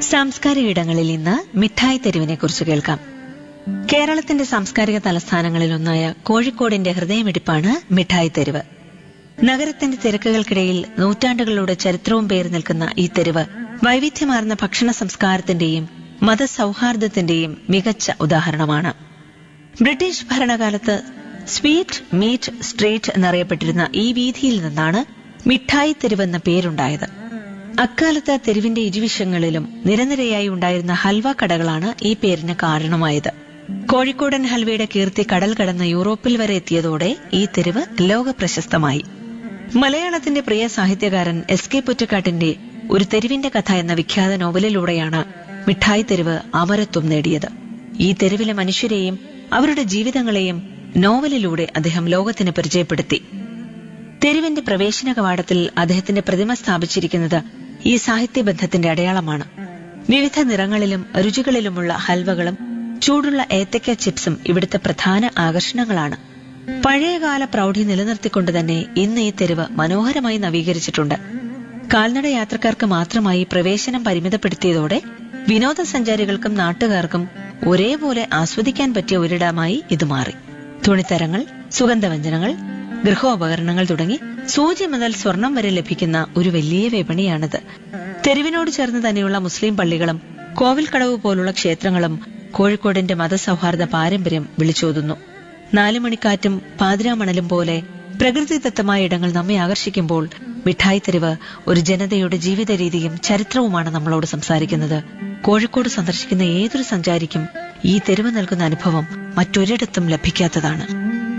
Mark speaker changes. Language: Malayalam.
Speaker 1: സാംസ്കാരിക ഇടങ്ങളിൽ ഇന്ന് മിഠായി തെരുവിനെ കുറിച്ച് കേൾക്കാം കേരളത്തിന്റെ സാംസ്കാരിക തലസ്ഥാനങ്ങളിലൊന്നായ കോഴിക്കോടിന്റെ ഹൃദയമിടിപ്പാണ് മിഠായി തെരുവ് നഗരത്തിന്റെ തിരക്കുകൾക്കിടയിൽ നൂറ്റാണ്ടുകളുടെ ചരിത്രവും പേര് നിൽക്കുന്ന ഈ തെരുവ് വൈവിധ്യമാർന്ന ഭക്ഷണ സംസ്കാരത്തിന്റെയും മതസൗഹാർദ്ദത്തിന്റെയും മികച്ച ഉദാഹരണമാണ് ബ്രിട്ടീഷ് ഭരണകാലത്ത് സ്വീറ്റ് മീറ്റ് സ്ട്രീറ്റ് എന്നറിയപ്പെട്ടിരുന്ന ഈ വീതിയിൽ നിന്നാണ് മിഠായി തെരുവെന്ന പേരുണ്ടായത് അക്കാലത്ത് തെരുവിന്റെ ഇരുവിഷങ്ങളിലും നിരനിരയായി ഉണ്ടായിരുന്ന ഹൽവ കടകളാണ് ഈ പേരിന് കാരണമായത് കോഴിക്കോടൻ ഹൽവയുടെ കീർത്തി കടൽ കടന്ന് യൂറോപ്പിൽ വരെ എത്തിയതോടെ ഈ തെരുവ് ലോക പ്രശസ്തമായി മലയാളത്തിന്റെ പ്രിയ സാഹിത്യകാരൻ എസ് കെ പൊറ്റക്കാട്ടിന്റെ ഒരു തെരുവിന്റെ കഥ എന്ന വിഖ്യാത നോവലിലൂടെയാണ് മിഠായി തെരുവ് അമരത്വം നേടിയത് ഈ തെരുവിലെ മനുഷ്യരെയും അവരുടെ ജീവിതങ്ങളെയും നോവലിലൂടെ അദ്ദേഹം ലോകത്തിന് പരിചയപ്പെടുത്തി തെരുവിന്റെ പ്രവേശന കവാടത്തിൽ അദ്ദേഹത്തിന്റെ പ്രതിമ സ്ഥാപിച്ചിരിക്കുന്നത് ഈ സാഹിത്യബന്ധത്തിന്റെ അടയാളമാണ് വിവിധ നിറങ്ങളിലും രുചികളിലുമുള്ള ഹൽവകളും ചൂടുള്ള ഏത്തക്ക ചിപ്സും ഇവിടുത്തെ പ്രധാന ആകർഷണങ്ങളാണ് പഴയകാല പ്രൗഢി നിലനിർത്തിക്കൊണ്ട് തന്നെ ഇന്ന് ഈ തെരുവ് മനോഹരമായി നവീകരിച്ചിട്ടുണ്ട് കാൽനട യാത്രക്കാർക്ക് മാത്രമായി പ്രവേശനം പരിമിതപ്പെടുത്തിയതോടെ വിനോദസഞ്ചാരികൾക്കും നാട്ടുകാർക്കും ഒരേപോലെ ആസ്വദിക്കാൻ പറ്റിയ ഒരിടമായി ഇത് മാറി തുണിത്തരങ്ങൾ സുഗന്ധവ്യഞ്ജനങ്ങൾ ഗൃഹോപകരണങ്ങൾ തുടങ്ങി സൂചി മുതൽ സ്വർണം വരെ ലഭിക്കുന്ന ഒരു വലിയ വിപണിയാണിത് തെരുവിനോട് ചേർന്ന് തന്നെയുള്ള മുസ്ലിം പള്ളികളും കോവിൽക്കടവ് പോലുള്ള ക്ഷേത്രങ്ങളും കോഴിക്കോടിന്റെ മതസൗഹാർദ്ദ പാരമ്പര്യം വിളിച്ചോതുന്നു നാലുമണിക്കാറ്റും പാതിരാമണലും പോലെ പ്രകൃതിദത്തമായ ഇടങ്ങൾ നമ്മെ ആകർഷിക്കുമ്പോൾ മിഠായി തെരുവ് ഒരു ജനതയുടെ ജീവിത രീതിയും ചരിത്രവുമാണ് നമ്മളോട് സംസാരിക്കുന്നത് കോഴിക്കോട് സന്ദർശിക്കുന്ന ഏതൊരു സഞ്ചാരിക്കും ഈ തെരുവ് നൽകുന്ന അനുഭവം മറ്റൊരിടത്തും ലഭിക്കാത്തതാണ്